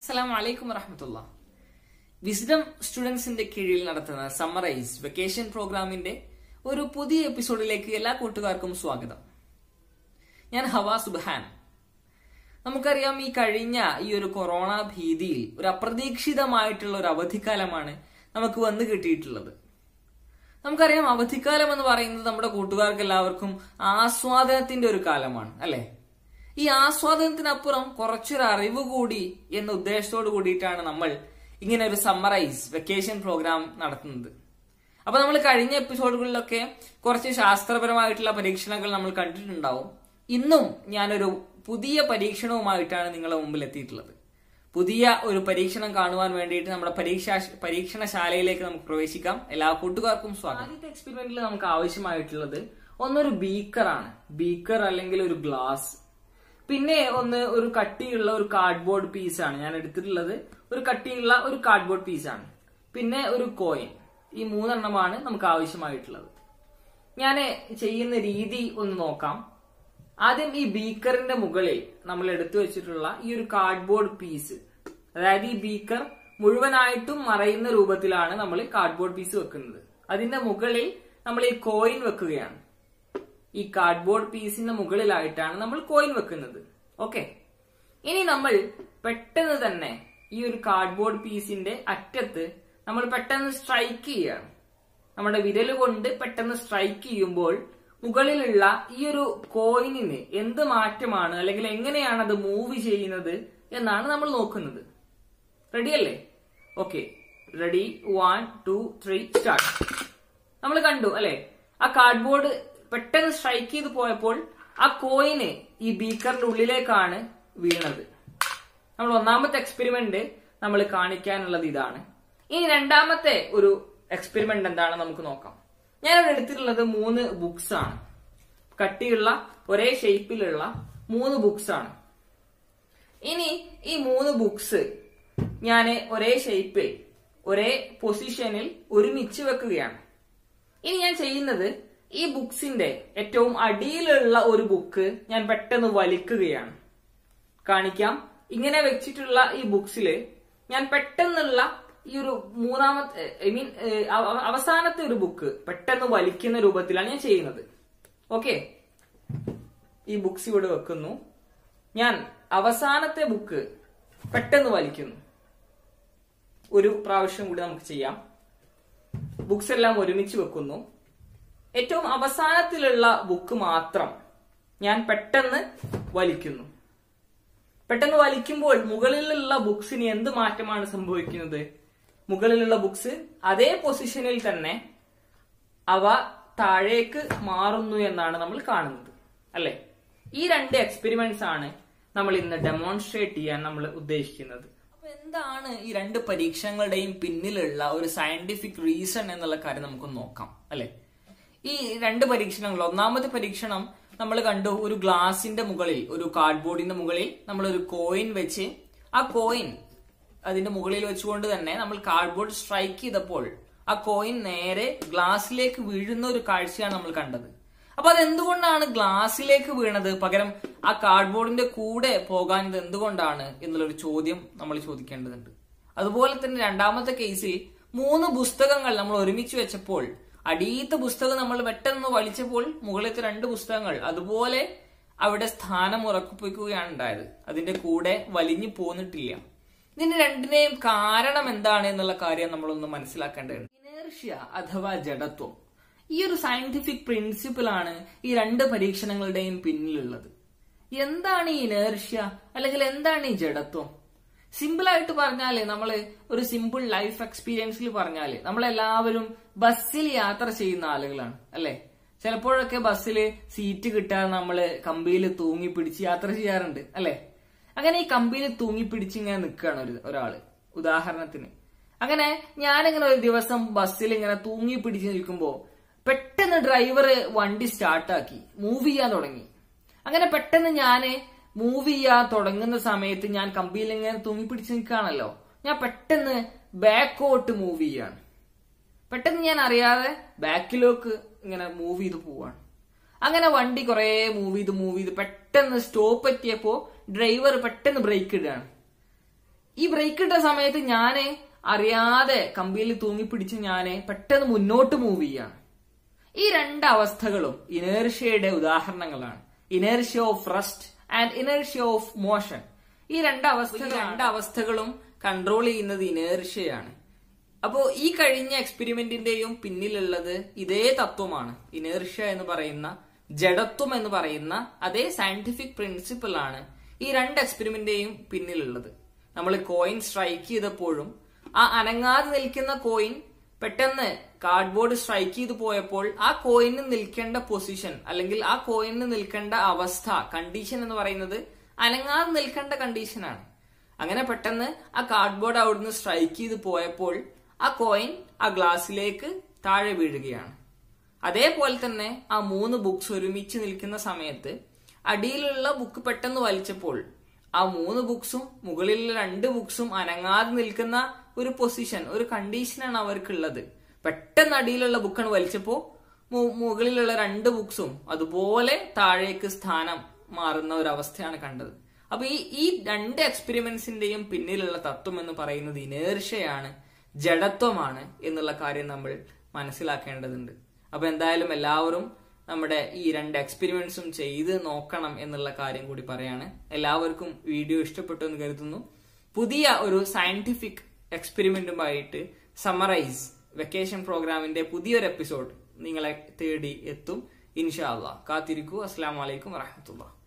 അസ്സലാം വലൈക്കും വറഹമത്തുള്ള വിസ്ഡം സ്റ്റുഡൻസിന്റെ കീഴിൽ നടത്തുന്ന സമ്മറൈസ് വെക്കേഷൻ പ്രോഗ്രാമിന്റെ ഒരു പുതിയ എപ്പിസോഡിലേക്ക് എല്ലാ കൂട്ടുകാർക്കും സ്വാഗതം ഞാൻ ഹവാ സുബാൻ നമുക്കറിയാം ഈ കഴിഞ്ഞ ഈ ഒരു കൊറോണ ഭീതിയിൽ ഒരു അപ്രതീക്ഷിതമായിട്ടുള്ള ഒരു അവധിക്കാലമാണ് നമുക്ക് വന്നു കിട്ടിയിട്ടുള്ളത് നമുക്കറിയാം അവധിക്കാലം എന്ന് പറയുന്നത് നമ്മുടെ കൂട്ടുകാർക്ക് എല്ലാവർക്കും ആസ്വാദനത്തിന്റെ ഒരു കാലമാണ് അല്ലെ ഈ ആസ്വാദനത്തിനപ്പുറം കുറച്ചൊരു അറിവ് കൂടി എന്ന ഉദ്ദേശത്തോട് കൂടിയിട്ടാണ് നമ്മൾ ഇങ്ങനെ ഒരു സമ്മറൈസ് വെക്കേഷൻ പ്രോഗ്രാം നടത്തുന്നത് അപ്പൊ നമ്മൾ കഴിഞ്ഞ എപ്പിസോഡുകളിലൊക്കെ കുറച്ച് ശാസ്ത്രപരമായിട്ടുള്ള പരീക്ഷണങ്ങൾ നമ്മൾ കണ്ടിട്ടുണ്ടാവും ഇന്നും ഞാനൊരു പുതിയ പരീക്ഷണവുമായിട്ടാണ് നിങ്ങളുടെ മുമ്പിൽ എത്തിയിട്ടുള്ളത് പുതിയ ഒരു പരീക്ഷണം കാണുവാൻ വേണ്ടിയിട്ട് നമ്മുടെ പരീക്ഷാ പരീക്ഷണശാലയിലേക്ക് നമുക്ക് പ്രവേശിക്കാം എല്ലാ കൂട്ടുകാർക്കും സ്വാഗതം ആദ്യത്തെ എക്സ്പെരിമെന്റിൽ നമുക്ക് ആവശ്യമായിട്ടുള്ളത് ഒന്നൊരു ബീക്കറാണ് ബീക്കർ അല്ലെങ്കിൽ ഒരു ഗ്ലാസ് പിന്നെ ഒന്ന് ഒരു കട്ടിയുള്ള ഒരു കാർഡ്ബോർഡ് പീസാണ് ഞാൻ എടുത്തിട്ടുള്ളത് ഒരു കട്ടിയുള്ള ഒരു കാർഡ്ബോർഡ് പീസാണ് പിന്നെ ഒരു കോയിൻ ഈ മൂന്നെണ്ണമാണ് നമുക്ക് ആവശ്യമായിട്ടുള്ളത് ഞാൻ ചെയ്യുന്ന രീതി ഒന്ന് നോക്കാം ആദ്യം ഈ ബീക്കറിന്റെ മുകളിൽ നമ്മൾ എടുത്തു വെച്ചിട്ടുള്ള ഈ ഒരു കാർഡ്ബോർഡ് പീസ് അതായത് ഈ ബീക്കർ മുഴുവനായിട്ടും മറയുന്ന രൂപത്തിലാണ് നമ്മൾ കാർഡ്ബോർഡ് പീസ് വെക്കുന്നത് അതിന്റെ മുകളിൽ നമ്മൾ ഈ കോയിൻ വെക്കുകയാണ് ഈ കാർഡ്ബോർഡ് പീസിന്റെ മുകളിലായിട്ടാണ് നമ്മൾ കോയിൻ വെക്കുന്നത് ഓക്കെ ഇനി നമ്മൾ പെട്ടെന്ന് തന്നെ ഈ ഒരു കാർഡ്ബോർഡ് പീസിന്റെ അറ്റത്ത് നമ്മൾ പെട്ടെന്ന് സ്ട്രൈക്ക് ചെയ്യാണ് നമ്മുടെ വിരൽ കൊണ്ട് പെട്ടെന്ന് സ്ട്രൈക്ക് ചെയ്യുമ്പോൾ മുകളിലുള്ള ഈ ഒരു കോയിനിന് എന്ത് മാറ്റമാണ് അല്ലെങ്കിൽ എങ്ങനെയാണ് അത് മൂവ് ചെയ്യുന്നത് എന്നാണ് നമ്മൾ നോക്കുന്നത് റെഡി അല്ലേ okay ready one two three start നമ്മൾ കണ്ടു അല്ലെ ആ കാർഡ്ബോർഡ് പെട്ടെന്ന് സ്ട്രൈക്ക് ചെയ്ത് പോയപ്പോൾ ആ കോയിന് ഈ ബീക്കറിന്റെ ഉള്ളിലേക്കാണ് വീണത് നമ്മൾ ഒന്നാമത്തെ എക്സ്പെരിമെന്റ് നമ്മൾ കാണിക്കാനുള്ളത് ഇതാണ് ഇനി രണ്ടാമത്തെ ഒരു എക്സ്പെരിമെന്റ് എന്താണ് നമുക്ക് നോക്കാം ഞാനിവിടെ എടുത്തിട്ടുള്ളത് മൂന്ന് ബുക്സ് ആണ് കട്ടിയുള്ള ഒരേ ഷേപ്പിലുള്ള മൂന്ന് ബുക്സ് ആണ് ഇനി ഈ മൂന്ന് ബുക്സ് ഞാൻ ഒരേ ഷേപ്പിൽ ഒരേ പൊസിഷനിൽ ഒരുമിച്ച് വെക്കുകയാണ് ഇനി ഞാൻ ചെയ്യുന്നത് ഈ ബുക്സിന്റെ ഏറ്റവും അടിയിലുള്ള ഒരു ബുക്ക് ഞാൻ പെട്ടെന്ന് വലിക്കുകയാണ് കാണിക്കാം ഇങ്ങനെ വെച്ചിട്ടുള്ള ഈ ബുക്സിൽ ഞാൻ പെട്ടെന്നുള്ള ഈ ഒരു മൂന്നാമത്തെ ഐ മീൻ അവസാനത്തെ ഒരു ബുക്ക് പെട്ടെന്ന് വലിക്കുന്ന രൂപത്തിലാണ് ഞാൻ ചെയ്യുന്നത് ഓക്കെ ഈ ബുക്സ് ഇവിടെ വെക്കുന്നു ഞാൻ അവസാനത്തെ ബുക്ക് പെട്ടെന്ന് വലിക്കുന്നു ഒരു പ്രാവശ്യം കൂടി നമുക്ക് ചെയ്യാം ബുക്സ് എല്ലാം ഒരുമിച്ച് വെക്കുന്നു ഏറ്റവും അവസാനത്തിലുള്ള ബുക്ക് മാത്രം ഞാൻ പെട്ടെന്ന് വലിക്കുന്നു പെട്ടെന്ന് വലിക്കുമ്പോൾ മുകളിലുള്ള ബുക്സിന് എന്ത് മാറ്റമാണ് സംഭവിക്കുന്നത് മുകളിലുള്ള ബുക്സ് അതേ പൊസിഷനിൽ തന്നെ അവ താഴേക്ക് മാറുന്നു എന്നാണ് നമ്മൾ കാണുന്നത് അല്ലെ ഈ രണ്ട് എക്സ്പെരിമെന്റ്സ് ആണ് നമ്മൾ ഇന്ന് ഡെമോൺസ്ട്രേറ്റ് ചെയ്യാൻ നമ്മൾ ഉദ്ദേശിക്കുന്നത് അപ്പൊ എന്താണ് ഈ രണ്ട് പരീക്ഷണങ്ങളുടെയും പിന്നിലുള്ള ഒരു സയന്റിഫിക് റീസൺ എന്നുള്ള കാര്യം നമുക്ക് നോക്കാം അല്ലെ ഈ രണ്ട് പരീക്ഷണങ്ങൾ ഒന്നാമത്തെ പരീക്ഷണം നമ്മൾ കണ്ടു ഒരു ഗ്ലാസിന്റെ മുകളിൽ ഒരു കാർഡ്ബോർഡിന്റെ മുകളിൽ നമ്മൾ ഒരു കോയിൻ വെച്ച് ആ കോയിൻ അതിന്റെ മുകളിൽ വെച്ചുകൊണ്ട് തന്നെ നമ്മൾ കാർഡ്ബോർഡ് സ്ട്രൈക്ക് ചെയ്തപ്പോൾ ആ കോയിൻ നേരെ ഗ്ലാസ്സിലേക്ക് വീഴുന്ന ഒരു കാഴ്ചയാണ് നമ്മൾ കണ്ടത് അപ്പൊ അത് എന്തുകൊണ്ടാണ് ഗ്ലാസ്സിലേക്ക് വീണത് പകരം ആ കാർഡ്ബോർഡിന്റെ കൂടെ പോകാൻ ഇത് എന്തുകൊണ്ടാണ് എന്നുള്ളൊരു ചോദ്യം നമ്മൾ ചോദിക്കേണ്ടതുണ്ട് അതുപോലെ തന്നെ രണ്ടാമത്തെ കേസിൽ മൂന്ന് പുസ്തകങ്ങൾ നമ്മൾ ഒരുമിച്ച് വെച്ചപ്പോൾ അടിയത്തെ പുസ്തകം നമ്മൾ പെട്ടെന്ന് വലിച്ചപ്പോൾ മുകളിലത്തെ രണ്ട് പുസ്തകങ്ങൾ അതുപോലെ അവിടെ സ്ഥാനം ഉറപ്പിക്കുകയാണ് ഉണ്ടായത് അതിന്റെ കൂടെ വലിഞ്ഞു പോന്നിട്ടില്ല ഇതിന്റെ രണ്ടിനെയും കാരണം എന്താണ് എന്നുള്ള കാര്യം നമ്മളൊന്ന് മനസ്സിലാക്കേണ്ടതുണ്ട് ഇനേർഷ്യ അഥവാ ജഡത്വം ഈ ഒരു സയന്റിഫിക് പ്രിൻസിപ്പിൾ ആണ് ഈ രണ്ട് പരീക്ഷണങ്ങളുടെയും പിന്നിലുള്ളത് എന്താണ് ഈ ഇനേർഷ്യ അല്ലെങ്കിൽ എന്താണ് ഈ ജഡത്വം സിമ്പിൾ ആയിട്ട് പറഞ്ഞാല് നമ്മള് ഒരു സിമ്പിൾ ലൈഫ് എക്സ്പീരിയൻസിൽ പറഞ്ഞാല് നമ്മളെല്ലാവരും ബസ്സിൽ യാത്ര ചെയ്യുന്ന ആളുകളാണ് അല്ലെ ചിലപ്പോഴൊക്കെ ബസ്സിൽ സീറ്റ് കിട്ടാതെ നമ്മള് കമ്പിയിൽ തൂങ്ങി പിടിച്ച് യാത്ര ചെയ്യാറുണ്ട് അല്ലെ അങ്ങനെ ഈ കമ്പിയിൽ തൂങ്ങി പിടിച്ച് ഇങ്ങനെ നിൽക്കുകയാണ് ഒരു ഒരാള് ഉദാഹരണത്തിന് അങ്ങനെ ഞാനിങ്ങനെ ഒരു ദിവസം ബസ്സിൽ ഇങ്ങനെ തൂങ്ങി പിടിച്ച് നിൽക്കുമ്പോ പെട്ടെന്ന് ഡ്രൈവർ വണ്ടി സ്റ്റാർട്ടാക്കി മൂവ് ചെയ്യാൻ തുടങ്ങി അങ്ങനെ പെട്ടെന്ന് ഞാന് മൂവ് ചെയ്യാൻ തുടങ്ങുന്ന സമയത്ത് ഞാൻ കമ്പിയിൽ ഇങ്ങനെ തൂങ്ങി പിടിച്ച് നിൽക്കുകയാണല്ലോ ഞാൻ പെട്ടെന്ന് ബാക്കോട്ട് മൂവ് ചെയ്യാണ് പെട്ടെന്ന് ഞാൻ അറിയാതെ ബാക്കിലേക്ക് ഇങ്ങനെ മൂവ് ചെയ്ത് പോവാണ് അങ്ങനെ വണ്ടി കുറെ മൂവ് ചെയ്ത് മൂവ് ചെയ്ത് പെട്ടെന്ന് സ്റ്റോപ്പ് എത്തിയപ്പോ ഡ്രൈവർ പെട്ടെന്ന് ബ്രേക്ക് ഇടുകയാണ് ഈ ബ്രേക്ക് ഇട്ട സമയത്ത് ഞാന് അറിയാതെ കമ്പിയിൽ തൂങ്ങിപ്പിടിച്ച് ഞാന് പെട്ടെന്ന് മുന്നോട്ട് മൂവ് ചെയ്യാണ് ഈ രണ്ട് അവസ്ഥകളും ഇനേർഷ്യയുടെ ഉദാഹരണങ്ങളാണ് inertia of rest and inertia of motion ഈ രണ്ട് അവസ്ഥ രണ്ട് അവസ്ഥകളും കൺട്രോൾ ചെയ്യുന്നത് ഇനേർഷ്യയാണ് അപ്പോ ഈ കഴിഞ്ഞ എക്സ്പെരിമെന്റിന്റെയും പിന്നിലുള്ളത് ഇതേ തത്വമാണ് ഇനേർഷ്യ എന്ന് പറയുന്ന ജഡത്വം എന്ന് പറയുന്ന അതേ സയന്റിഫിക് പ്രിൻസിപ്പിൾ ആണ് ഈ രണ്ട് എക്സ്പെരിമെന്റിന്റെയും പിന്നിലുള്ളത് നമ്മൾ കോയിൻ സ്ട്രൈക്ക് ചെയ്തപ്പോഴും ആ അനങ്ങാതെ നിൽക്കുന്ന കോയിൻ പെട്ടെന്ന് കാർഡ്ബോർഡ് സ്ട്രൈക്ക് ചെയ്ത് പോയപ്പോൾ ആ കോയിന് നിൽക്കേണ്ട പൊസിഷൻ അല്ലെങ്കിൽ ആ കോയിന് നിൽക്കേണ്ട അവസ്ഥ കണ്ടീഷൻ എന്ന് പറയുന്നത് അനങ്ങാതെ നിൽക്കേണ്ട കണ്ടീഷനാണ് അങ്ങനെ പെട്ടെന്ന് ആ കാർഡ്ബോർഡ് അവിടുന്ന് സ്ട്രൈക്ക് ചെയ്ത് പോയപ്പോൾ ആ കോയിൻ ആ ഗ്ലാസ്സിലേക്ക് താഴെ വീഴുകയാണ് അതേപോലെ തന്നെ ആ മൂന്ന് ബുക്സ് ഒരുമിച്ച് നിൽക്കുന്ന സമയത്ത് അടിയിലുള്ള ബുക്ക് പെട്ടെന്ന് വലിച്ചപ്പോൾ ആ മൂന്ന് ബുക്സും മുകളിലുള്ള രണ്ട് ബുക്സും അനങ്ങാതെ നിൽക്കുന്ന ഒരു പൊസിഷൻ ഒരു കണ്ടീഷനാണ് അവർക്കുള്ളത് പെട്ടെന്ന് അടിയിലുള്ള ബുക്കാണ് വലിച്ചപ്പോ മു- മുകളിലുള്ള രണ്ട് ബുക്സും അതുപോലെ താഴേക്ക് സ്ഥാനം മാറുന്ന ഒരു അവസ്ഥയാണ് കണ്ടത് അപ്പൊ ഈ ഈ രണ്ട് എക്സ്പെരിമെന്റ്സിന്റെയും പിന്നിലുള്ള തത്വം എന്ന് പറയുന്നത് ഇനേർഷ്യയാണ് ജഡത്വമാണ് എന്നുള്ള കാര്യം നമ്മൾ മനസ്സിലാക്കേണ്ടതുണ്ട് അപ്പൊ എന്തായാലും എല്ലാവരും നമ്മുടെ ഈ രണ്ട് എക്സ്പെരിമെന്റ്സും ചെയ്ത് നോക്കണം എന്നുള്ള കാര്യം കൂടി പറയാണ് എല്ലാവർക്കും വീഡിയോ ഇഷ്ടപ്പെട്ടു എന്ന് കരുതുന്നു പുതിയ ഒരു സയന്റിഫിക് എക്സ്പെരിമെന്റുമായിട്ട് സമ്മറൈസ് വെക്കേഷൻ പ്രോഗ്രാമിന്റെ പുതിയൊരു എപ്പിസോഡ് നിങ്ങളെ തേടി എത്തും ഇൻഷാ അള്ളാഹ് കാത്തിരിക്കൂ അസ്സാം വലൈക്കും വറഹമത്തുള്ള